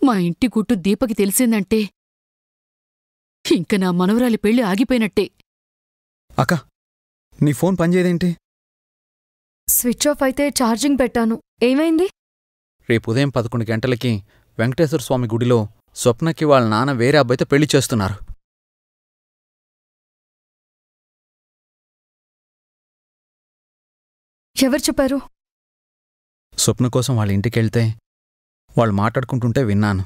మా ఇంటి గుట్టు దీపకి తెలిసిందంటే ఇంక నా మనవరాలి పెళ్లి ఆగిపోయినట్టే అక్క నీ ఫోన్ పనిచేయదేంటి స్విచ్ ఆఫ్ అయితే ఛార్జింగ్ పెట్టాను ఏమైంది రేపు ఉదయం పదకొండు గంటలకి వెంకటేశ్వర స్వామి గుడిలో స్వప్నకి వాళ్ళ నాన్న వేరే అబ్బాయితో పెళ్లి చేస్తున్నారు ఎవరు చెప్పారు స్వప్న కోసం వాళ్ళ ఇంటికెళ్తే వాళ్ళు మాట్లాడుకుంటుంటే విన్నాను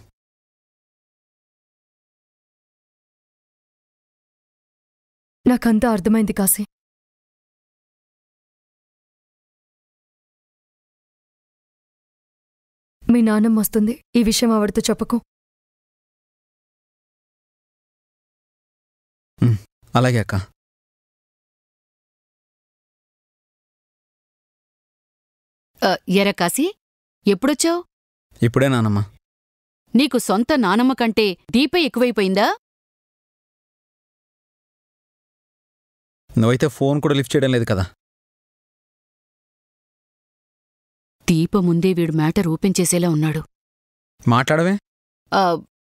నాకంతా అర్థమైంది కాశీ మీ నాన్నమ్మ వస్తుంది ఈ విషయం ఆవిడతో చెప్పకు అలాగే అక్క ఆ, ఎరా కాశీ ఎప్పుడొచ్చావు ఇప్పుడే నానమ్మ నీకు సొంత నానమ్మ కంటే దీప ఎక్కువైపోయిందా నువ్వైతే ఫోన్ కూడా లిఫ్ట్ చేయడం లేదు కదా దీప ముందే వీడు మ్యాటర్ ఓపెన్ చేసేలా ఉన్నాడు మాట్లాడవే ఆ,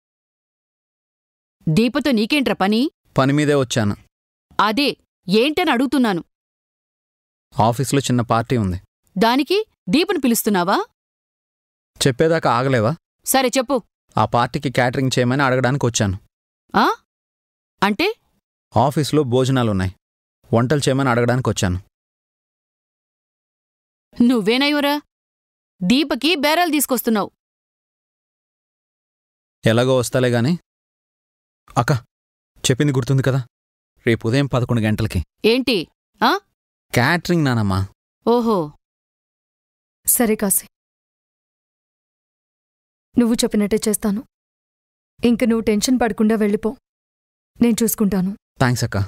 దీపతో నీకేంట్రా పని పని మీదే వచ్చాను అదే ఏంటని అడుగుతున్నాను ఆఫీస్లో చిన్న పార్టీ ఉంది దానికి దీపను పిలుస్తున్నావా చెప్పేదాకా ఆగలేవా సరే చెప్పు ఆ పార్టీకి క్యాటరింగ్ చేయమని అడగడానికి వచ్చాను ఆ అంటే ఆఫీస్లో భోజనాలున్నాయి వంటలు చేయమని అడగడానికి వచ్చాను నువ్వేనయ్యోరా దీపకి బేరాలు తీసుకొస్తున్నావు ఎలాగో వస్తాలే గాని అక్క చెప్పింది గుర్తుంది కదా రేపు ఉదయం పదకొండు గంటలకి ఏంటి క్యాటరింగ్ నానమ్మా ఓహో సరే కాశీ నువ్వు చెప్పినట్టే చేస్తాను ఇంక నువ్వు టెన్షన్ పడకుండా వెళ్ళిపో నేను చూసుకుంటాను థ్యాంక్స్ అక్క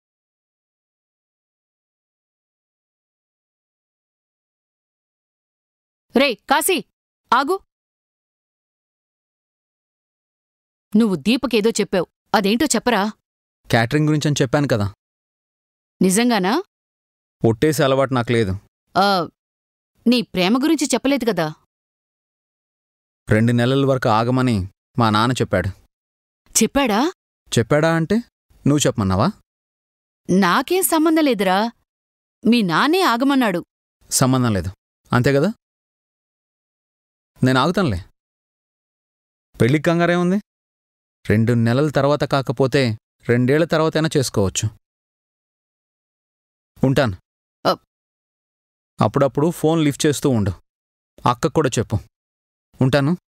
రే కాశీ ఆగు నువ్వు దీపకేదో చెప్పావు అదేంటో చెప్పరా క్యాటరింగ్ గురించి అని చెప్పాను కదా నిజంగానా ఒట్టేసి అలవాటు నాకు లేదు ఆ, నీ ప్రేమ గురించి చెప్పలేదు కదా రెండు నెలల వరకు ఆగమని మా నాన్న చెప్పాడు చెప్పాడా చెప్పాడా అంటే నువ్వు చెప్పమన్నావా నాకేం సంబంధం లేదురా మీ నాన్నే ఆగమన్నాడు సంబంధం లేదు అంతే కదా నేను ఆగుతానులే పెళ్ళికి కంగారే ఉంది రెండు నెలల తర్వాత కాకపోతే రెండేళ్ల తర్వాతైనా చేసుకోవచ్చు ఉంటాను అప్. అప్పుడప్పుడు ఫోన్ లిఫ్ట్ చేస్తూ ఉండు అక్కకు కూడా చెప్పు ఉంటాను